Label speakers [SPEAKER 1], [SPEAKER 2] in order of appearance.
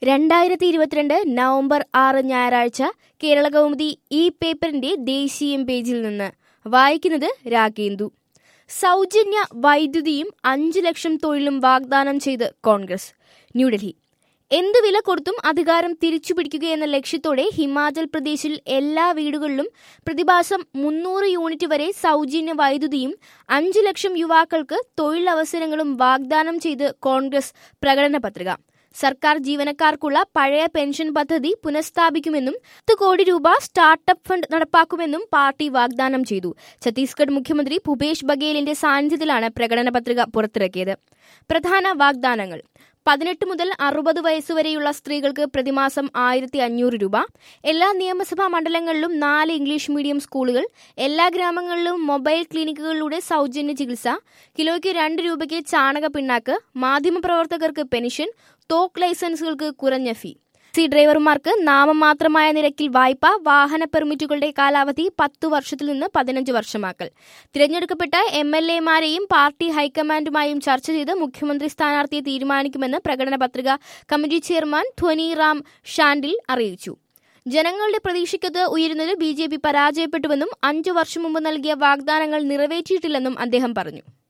[SPEAKER 1] രണ്ടായിരത്തി ഇരുപത്തിരണ്ട് നവംബർ ആറ് ഞായറാഴ്ച കേരള കൗമുദി ഈ പേപ്പറിന്റെ ദേശീയം പേജിൽ നിന്ന് വായിക്കുന്നത് രാഗേന്ദു സൗജന്യ വൈദ്യുതിയും അഞ്ചു ലക്ഷം തൊഴിലും വാഗ്ദാനം ചെയ്ത് കോൺഗ്രസ് ന്യൂഡൽഹി എന്ത് വില കൊടുത്തും അധികാരം തിരിച്ചുപിടിക്കുകയെന്ന ലക്ഷ്യത്തോടെ ഹിമാചൽ പ്രദേശിൽ എല്ലാ വീടുകളിലും പ്രതിമാസം മുന്നൂറ് യൂണിറ്റ് വരെ സൗജന്യ വൈദ്യുതിയും അഞ്ചു ലക്ഷം യുവാക്കൾക്ക് തൊഴിലവസരങ്ങളും വാഗ്ദാനം ചെയ്ത് കോൺഗ്രസ് പ്രകടന പത്രിക സർക്കാർ ജീവനക്കാർക്കുള്ള പഴയ പെൻഷൻ പദ്ധതി പുനഃസ്ഥാപിക്കുമെന്നും പത്ത് കോടി രൂപ സ്റ്റാർട്ടപ്പ് ഫണ്ട് നടപ്പാക്കുമെന്നും പാർട്ടി വാഗ്ദാനം ചെയ്തു ഛത്തീസ്ഗഡ് മുഖ്യമന്ത്രി ഭൂപേഷ് ബഗേലിന്റെ സാന്നിധ്യത്തിലാണ് പ്രകടന പത്രിക പുറത്തിറക്കിയത് പ്രധാന വാഗ്ദാനങ്ങൾ പതിനെട്ട് മുതൽ അറുപത് വയസ്സുവരെയുള്ള സ്ത്രീകൾക്ക് പ്രതിമാസം ആയിരത്തി അഞ്ഞൂറ് രൂപ എല്ലാ നിയമസഭാ മണ്ഡലങ്ങളിലും നാല് ഇംഗ്ലീഷ് മീഡിയം സ്കൂളുകൾ എല്ലാ ഗ്രാമങ്ങളിലും മൊബൈൽ ക്ലിനിക്കുകളിലൂടെ സൗജന്യ ചികിത്സ കിലോയ്ക്ക് രണ്ട് രൂപയ്ക്ക് ചാണക പിണ്ണാക്ക് മാധ്യമപ്രവർത്തകർക്ക് പെൻഷൻ തോക്ക് ലൈസൻസുകൾക്ക് കുറഞ്ഞ ഫീ ടാക്സി ഡ്രൈവർമാർക്ക് നാമമാത്രമായ നിരക്കിൽ വായ്പ വാഹന പെർമിറ്റുകളുടെ കാലാവധി പത്തു വർഷത്തിൽ നിന്ന് പതിനഞ്ച് വർഷമാക്കൽ തിരഞ്ഞെടുക്കപ്പെട്ട എം എൽ എമാരെയും പാർട്ടി ഹൈക്കമാൻഡുമായും ചർച്ച ചെയ്ത് മുഖ്യമന്ത്രി സ്ഥാനാർത്ഥിയെ തീരുമാനിക്കുമെന്ന് പ്രകടന പത്രിക കമ്മിറ്റി ചെയർമാൻ ധ്വനി റാം ഷാൻഡിൽ അറിയിച്ചു ജനങ്ങളുടെ പ്രതീക്ഷയ്ക്കത് ഉയരുന്നത് ബി ജെ പി പരാജയപ്പെട്ടുവെന്നും അഞ്ചു വർഷം മുമ്പ് നൽകിയ വാഗ്ദാനങ്ങൾ നിറവേറ്റിയിട്ടില്ലെന്നും അദ്ദേഹം പറഞ്ഞു